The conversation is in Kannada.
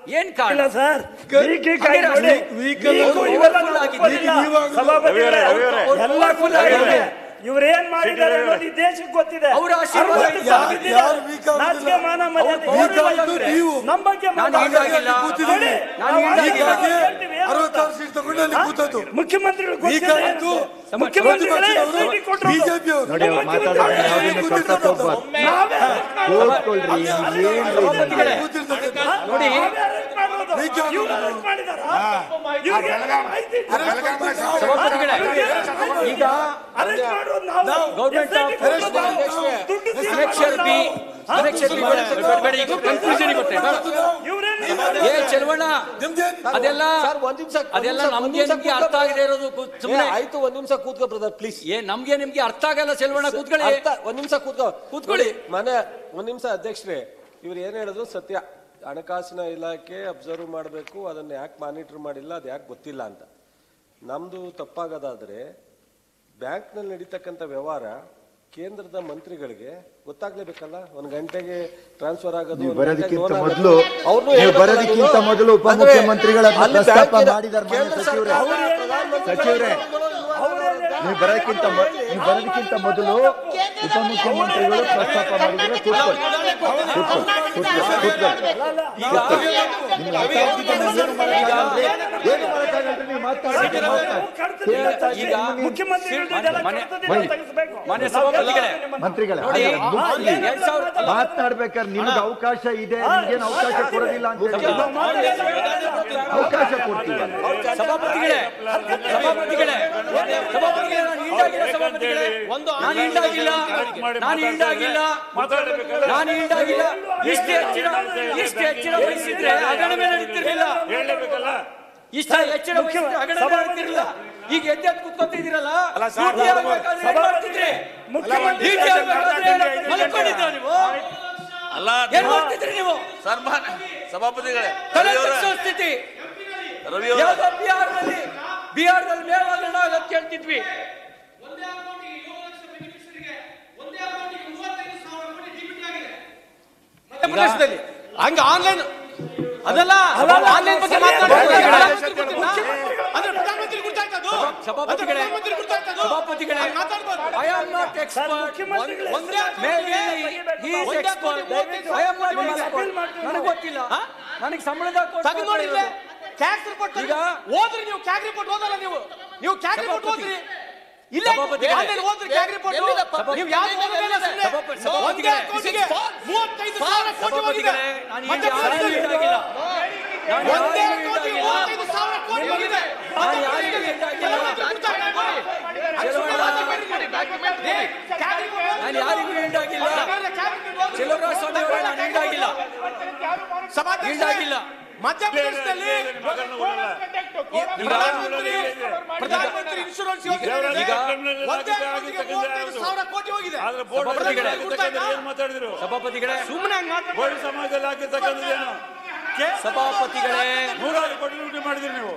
ಏನ್ ಕಾರಣ ಇಲ್ಲ ಸರ್ ವೀಕ್ ವೀಕ್ ಆಗಿ ಹಂಗೆ ನೋಡಿ. ವೀಕ್ ವೀಕ್ ಇವರು ಇವೆಲ್ಲ full ನಾವು ಆಗಿದೆ. ಒಪ್ಪೋದಿಲ್ಲ. ಇವಾಗ- ಸಭಾಪತಿಗಳೇ, ರವಿ ಅವರೇ, ಅವ್ರು- ಎಲ್ಲ ಅವ್ರು full full ಆಗಿದೆ ಆಗಿದೆ. ಇವ್ರು ಏನ್ ಮಾಡಿದ್ದಾರೆ ಅನ್ನೋದು ಈ ದೇಶಕ್ಕೆ ಗೊತ್ತಿದೆ ಅವ್ರ ಆಶೀರ್ವಾದ ಅರವತ್ತು ಇದೆ. ಸಾವಿರ ಇದೆ. ಯಾರು weak ಆಗುದಿಲ್ಲ. ನಾಚಿಕೆ ಮಾನ ಮರ್ಯಾದೆ ಅವ್ರು ಏನು weak ಇಲ್ಲ ಆಗುದು ಇವ್ರೆ. ನೀವು. ನಮ್ಮ ಬಗ್ಗೆ ನಾನು ಮಾತಾಡಿ. ಹೀಗಾಗಿಲ್ಲ. ನೋಡಿ, ನಾನು ನಾವು ಹೀಗಾಗಿಲ್ಲ. ಆಶೀರ್ವಾದ ಕೇಳ್ತೀವಿ, ಏನು ಅರವತ್ತಾರು ಅಂತ. ಸೀಟ್ ತಗೊಂಡು ಅಲ್ಲಿ ಕೂತದ್ದು ಮುಖ್ಯಮಂತ್ರಿಗಳು ವೀಕ್ ಗೊತ್ತಿದೆ ಆಗಿತ್ತು. ಏನಂತೆ? ಮುಖ್ಯಮಂತ್ರಿಗಳೇ ಪ್ರತಿಪಕ್ಷದವರು, SIT ಕೊಟ್ರು. BJP ಅವರು. ನೋಡಿ, ಅವ್ರು ಮಾತಾಡೋದು ಯಾವುದನ್ನು ಕಳ್ಸಕ್ಕೆ ಹೋಗ್ಬಾರ್ದು. ನಾವೇ ಕೂತ್ಕೊಳ್ರಿ ಸಭಾಪತಿಗಳೇ ಕೂತಿರ್ತಕ್ಕಂಥ ನೋಡಿ ನಾವೇ arrest ಮಾಡೋದು. ವೀಕ್ ಆಗಿ ಇವ್ರು arrest ಮಾಡಿದಾರಾ? ಇವ್ರಿಗೆ ಮಾಹಿತಿ ಇಲ್ಲ. ಸಭಾಪತಿಗಳೇ ಈಗ arrest ಮಾಡೋದು ನಾವು. ಗೌರ್ಮೆಂಟ್ SIT ಕೊಡೋದು ನಾವು. ದುಡ್ಡು ಅನಕ್ಷರಪಿ ಅನಕ್ಷರಪಿ ಬೇಡ ಈಗ ಕನ್ಫ್ಯೂಷನ್ ಕೊಟ್ಟೆ ಇವ್ರೇನ್ ಏ ಚೆಲುವಣ್ಣ ನಿಮ್ದೇನ್ ಅದೆಲ್ಲ ಸರ್ ಒಂದ್ ನಿಮಿಷ ಅದೆಲ್ಲ ನಮ್ಗೆ ನಿಮ್ಗೆ ಅರ್ಥ ಆಗದೆ ಇರೋದು ಕೂ- ಸುಮ್ನೆ ಆಯ್ತು ಒಂದ್ ನಿಮಿಷ ಕೂತ್ಕೋ ಬ್ರದರ್ ಪ್ಲೀಸ್ ಏ ನಮ್ಗೆ ನಿಮ್ಗೆ ಅರ್ಥ ಆಗಲ್ಲ ಚೆಲುವಣ್ಣ ಕೂತ್ಕೊಳ್ಳಿ ಅರ್ಥ ಒಂದ್ ನಿಮಿಷ ಕೂತ್ಕೋ ಕೂತ್ಕೊಳ್ಳಿ. ನೋಡಿ, ಮನೆ ಒಂದ್ ನಿಮಿಷ ಅಧ್ಯಕ್ಷರೇ ಇವ್ರು ಏನ್ ಹೇಳಿದ್ರು ಸತ್ಯ ಹಣಕಾಸಿನ ಇಲಾಖೆ ಅಬ್ಸರ್ವ್ ಮಾಡಬೇಕು ಅದನ್ನ ಯಾಕೆ ಮಾನಿಟರ್ ಮಾಡಿಲ್ಲ ಅದು ಯಾಕೆ ಗೊತ್ತಿಲ್ಲ ಅಂತ ನಮ್ದು ತಪ್ಪಾಗೋದಾದ್ರೆ ಬ್ಯಾಂಕ್ನಲ್ಲಿ ನಡೀತಕ್ಕಂಥ ವ್ಯವಹಾರ ಕೇಂದ್ರದ ಮಂತ್ರಿಗಳಿಗೆ ಗೊತ್ತಾಗ್ಲೇಬೇಕಲ್ಲ ಒಂದ್ ಗಂಟೆಗೆ ಟ್ರಾನ್ಸ್ಫರ್ ಆಗೋದು ನೀವು ಒಂದ್ ಬರೋದಕ್ಕಿಂತ ಗಂಟೆಗೆ loan ಮೊದಲು ಆಗೋದು. ಅವ್ರ್ನೂ ನೀವು ಹೇಳ್ಬೇಕಲ್ಲ ಬರೋದಕ್ಕಿಂತ ನೀವು? ಮೊದಲು ಅಂದ್ರೆ ಉಪಮುಖ್ಯಮಂತ್ರಿಗಳ ಅಲ್ಲಿ ಪ್ರಸ್ತಾಪ ಬ್ಯಾಂಕಿನ- ಮಾಡಿದ್ದಾರೆ ಮಾನ್ಯ ಕೇಂದ್ರ ಸಚಿವರೇ ಸರ್ಕಾರ ಪ್ರಧಾನಮಂತ್ರಿ ಸಚಿವರೇ ನೀವು ಬರೋದಕ್ಕಿಂತ ಮೊ- ನೀವು ಬರೋದಕ್ಕಿಂತ ಮೊದಲು ಉಪಮುಖ್ಯಮಂತ್ರಿಗಳು ಪ್ರಸ್ತಾಪ ಮಾಡಿದರೆ ಕೂತ್ಕೊಳ್ಳಿ ಕೂತ್ಕೊಳ್ಳಿ ಕೂತ್ಕೊಳ್ಳಿ ಕೂತ್ಕೊಳ್ಳಿ ಈಗ ನಿಮ್ಗೆ ಅರ್ಥ ಆಗ್ತಿದೆ ಅಂದ್ರೆ ಏನು ಮಾಡಕ್ಕಾಗಲ್ರಿ? ಏನು ಮಾಡಕ್ಕಾಗಲ್ರಿ ನೀವು ಮಾತಾಡಿ ಮಾತಾಡಿ ಕೇಳ್ತಾ ಇದ್ದೀನಿ ಈಗ ನಿಮ್ಗೆ. ಮುಖ್ಯಮಂತ್ರಿಗಳು ಇದೆಲ್ಲ ಮನೆ- ಕರ್ತವ್ಯ ಬೈ. ತೆಗೆಸ್ಬೇಕು. ಮನೆ ಸಭಾಪತಿಗಳೇ ಮಂತ್ರಿಗಳೇ ನೋಡಿ, ಹಾಗೆ ಮುಗಿಸ್ಲಿ. ಎರಡ್ ಸಾವಿರ ಮಾತನಾಡ್ಬೇಕಾದ್ರೆ ನಿಮ್ಗೆ ಅವಕಾಶ ಇದೆ ನಿಮ್ಗೇನು ಅವಕಾಶ ಕೊಡೋದಿಲ್ಲ ಅಂತ ಹೇಳಿಲ್ಲ. ಅವಕಾಶ ಕೊಡ್ತೀವಿ ಸಭಾಪತಿಗಳೇ ಸಭಾಪತಿಗಳೇ ಸಭಾಪತಿಗಳೇ ನಾನು ಹಿಂಡಾಗಿಲ್ಲ ಸಭಾಪತಿಗಳೇ ನಾನು ಹಿಂಡಾಗಿಲ್ಲ ನಾನು ಹಿಂಡಾಗಿಲ್ಲ ನಾನು ಹಿಂಡಾಗಿಲ್ಲ ಇಷ್ಟು ಹೆಚ್ಚಿನ ಇಷ್ಟು ಹೆಚ್ಚಿನ ವಹಿಸಿದ್ರೆ ಹಗರಣವೇ ನಡೀತಿರ್ಲಿಲ್ಲ ಇಷ್ಟ ಹೆಚ್ಚಿನ ವಹಿಸಿದ್ರೆ ಹಗರಣವೇ ನಡೀತಿರ್ಲಿಲ್ಲ ಈಗ ಎದ್ದೆದ್ದು ಕುತ್ಕೊತಿದ್ದೀರಲ್ಲ ಡ್ಯೂಟಿ ಆಗ್ಬೇಕಾದ್ರೆ ಏನ್ ಮಾಡ್ತಿದ್ರಿ ಮುಖ್ಯಮಂತ್ರಿ ಡ್ಯೂಟಿ ಆಗ್ಬೇಕಾದ್ರೆ ಮಲ್ಕೊಂಡಿದ್ರ ನೀವು ಅಲ್ಲ ಏನ್ ಮಾಡ್ತಿದ್ರಿ ನೀವು ಸನ್ಮಾನ ಸಭಾಪತಿಗಳೇ ತಲೆ ರವಿ ಅವರೇ, ತಗ್ಗಿಸೋ ಸ್ಥಿತಿ ರವಿ ಅವರೇ, ಯಾವ್ದೋ ಬಿಹಾರದಲ್ಲಿ ಬಿಹಾರದಲ್ಲಿ ಮೇವಾಗಣ ಅಂತ ಕೇಳ್ತಿದ್ವಿ ಮಧ್ಯಪ್ರದೇಶದಲ್ಲಿ ಹಂಗ ಆನ್ಲೈನ್ ಅದಲ್ಲ ಆನ್ಲೈನ್ ಬಗ್ಗೆ ಅಂದ್ರೆ ಪ್ರಧಾನಮಂತ್ರಿ ಗೊತ್ತಾಯ್ತು ಅದು ಸಭಾಪತಿಗಳೇ ಪ್ರಧಾನಮಂತ್ರಿ ಗೊತ್ತಾಯ್ತು ಅದು ಸಭಾಪತಿಗಳೇ ಹಂಗ್ ಮಾತಾಡ್ಬಾರ್ದು. ಐ ಆಮ್ ನಾಟ್ ಎಕ್ಸ್ಪರ್ಟ್ ಮುಖ್ಯಮಂತ್ರಿಗಳೇ ಒಂದೇ ಮೇಬಿ ಹಿ ಒಂದೇ ಎಕ್ಸ್ಪರ್ಟ್ ಕೋಟಿ ಐ ಆಮ್ ನಾಟ್ ನಿಮ್ಮನ್ನ appeal ಎಕ್ಸ್ಪರ್ಟ್ ಮಾಡ್ತೀನಿ ನನಗೆ ಗೊತ್ತಿಲ್ಲ ನನಗೆ ಸಂಬಳದ ತಗೊಂಡ್ ನೋಡಿದ್ರೆ ಟ್ಯಾಕ್ಸ್ ರಿಪೋರ್ಟ್ ಈಗ ಓದ್ರಿ ನೀವು ಕ್ಯಾಗ್ ರಿಪೋರ್ಟ್ ಓದಲ್ಲ ನೀವು ನೀವು ಕ್ಯಾಗ್ ರಿಪೋರ್ಟ್ ಸಭಾಪತಿ. ಓದ್ರಿ ಇಲ್ಲ ಸಭಾಪತಿಗಳೇ. ಆನ್ಲೈನ್ ಓದ್ರಿ ಕ್ಯಾಗ್ ರಿಪೋರ್ಟ್ ಸಭಾಪತಿ. ನೀವು ಯಾವ್ದು ಓದೋದಿಲ್ಲ ಸುಮ್ನೆ. ಸಭಾಪತಿ. ಒಂದೇ ಸಭಾಪತಿಗಳೇ. ಅಕೌಂಟಿಗೆ ಮೂವತ್ತೈದು ಸಾವಿರ ಕೋಟಿ ಹೋಗಿದೆ ಸಭಾಪತಿಗಳೇ ನಾನು ಈಗ ಮಧ್ಯಪ್ರದೇಶದಲ್ಲಿ. ಯಾರಿಗೂ ಹಿಂಡಾಗಿಲ್ಲ ನಾನು ಒಂದೇ ಯಾರಿಗೂ ಅಕೌಂಟಿಗೆ ಹಿಂಡಾಗಿಲ್ಲ ಮೂವತ್ತೈದು ಸಾವಿರ ಕೋಟಿ ಹೋಗಿದೆ ನಾನು ಯಾರಿಗೂ ಹಿಂಡಾಗಿಲ್ಲ ನಾನು ಯಾರಿಗೂ ಹಿಂಡಾಗಿಲ್ಲ ಚೆಲುವರಾಜ ಸ್ವಾಮಿ ಅವರೇ ನಾನು ಹಿಂಡಾಗಿಲ್ಲ ಹಿಂಡಾಗಿಲ್ಲ ಮಧ್ಯಪ್ರದೇಶದಲ್ಲಿ ಪ್ರಧಾನಮಂತ್ರಿ ಪ್ರಧಾನಮಂತ್ರಿ ಇನ್ಶೂರೆನ್ಸ್ ಯೋಜನೆ ಈಗ ಒಂದೇ ಅಕೌಂಟಿಗೆ ಮೂವತ್ತೈದು ಸಾವಿರ ಕೋಟಿ ಹೋಗಿದೆ ಸಭಾಪತಿಗಳೇ ಏನ್ ಮಾತಾಡಿದ್ರು ಸಭಾಪತಿಗಳೇ ಸುಮ್ಮನೆ ಹಂಗ್ ಮಾತಾಡ್ತಾರೆ. ಕೋಳಿ ಸಮಾಜದಲ್ಲಿ ಹಾಕಿರ್ತಕ್ಕಂಥದ್ದೇನು ಸಭಾಪತಿಗಳೇ ನೂರಾರು ಕೋಟಿ ಲೂಟಿ ಮಾಡಿದ್ರಿ ನೀವು